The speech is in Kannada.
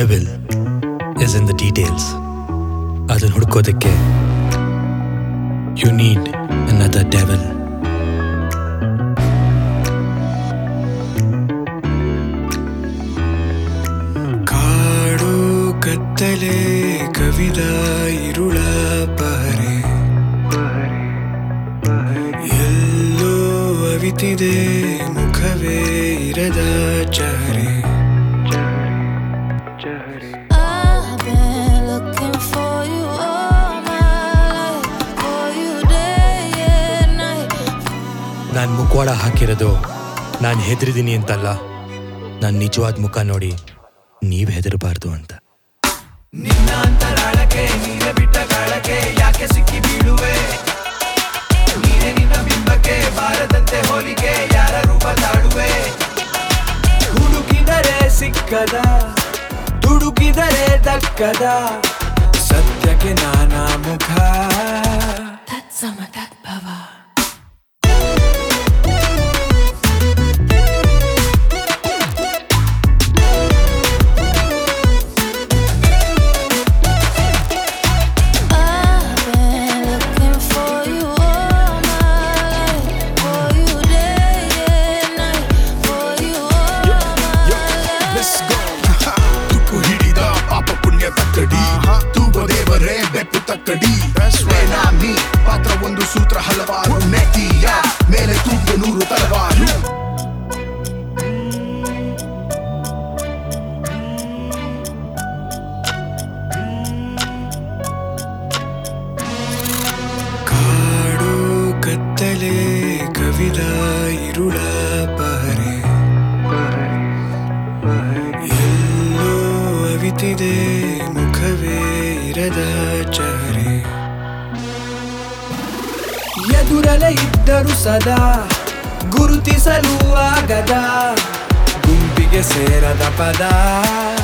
Devil is in the details ಅದನ್ನು ಹುಡ್ಕೋದಕ್ಕೆ ಯು ನೀಡ್ ಅನದರ್ ಡೆವಿಲ್ ಕಾಡು ಕತ್ತಲೆ ಕವಿದ ಇರುಳ ಪಹರೆ ಎಲ್ಲೋ ಅವಿತಿದೆ ಮುಖವೇ ಇರದ ಚಹರೆ I've been looking for you all my life, for you day and night. ನಾನು ಮುಖವಾಡ ಹಾಕಿರೋದು ನಾನು ಹೆದರಿದ್ದೀನಿ ಅಂತಲ್ಲ ನಾನು ನಿಜವಾದ ಮುಖ ನೋಡಿ ನೀವು ಹೆದರಬಾರ್ದು ಅಂತ ನಿನ್ನ ಅಂತರಾಳಕ್ಕೆ ನೀನೆ ಬಿಟ್ಟ ಗಾಳಕ್ಕೆ ಯಾಕೆ ಸಿಕ್ಕಿ ಬೀಳುವೆ ನೀನೆ ನಿನ್ನ ಬಿಂಬಕ್ಕೆ ಬಾರದಂತೆ ಹೋಲಿಕೆ ಯಾರ ರೂಪ ತಾಳುವೆ ಹುಡುಕಿದರೆ ಸಿಕ್ಕದ ದುಡುಕಿದರೆ ದಕ್ಕದ ಸತ್ಯಕ್ಕೆ ನಾನಾ ಮುಖ That's some of that power. I've been looking for you all my life, for you day and night, for you all my life. ತುಕ್ಕು ಹಿಡಿದ ಪಾಪ ಪುಣ್ಯ ತಕ್ಕಡಿ ತೂಗೋ ದೇವರೇ ಬೆಟ್ಟು ತಕ್ಕಡಿ ನಾಮಿ ಪಾತ್ರ ಒಂದು ಸೂತ್ರ ಹಲವಾರು ನೆತ್ತಿಯ ಮೇಲೆ ತೂಗು ನೂರು ತಲವಾರು ಕಾಡು ಕತ್ತಲೆ ಕವಿದ ಇರುಳ ಪಹರೆ ಎಲ್ಲೋ ಅವಿತಿದೆ ಮುಖವೇ ಇರದ ಚಹರೆ ಎದುರಲೆ ಇದ್ದರು ಸದಾ ಗುರುತಿಸಲು ಆಗದ ಗುಂಪಿಗೆ ಸೇರದ ಪದ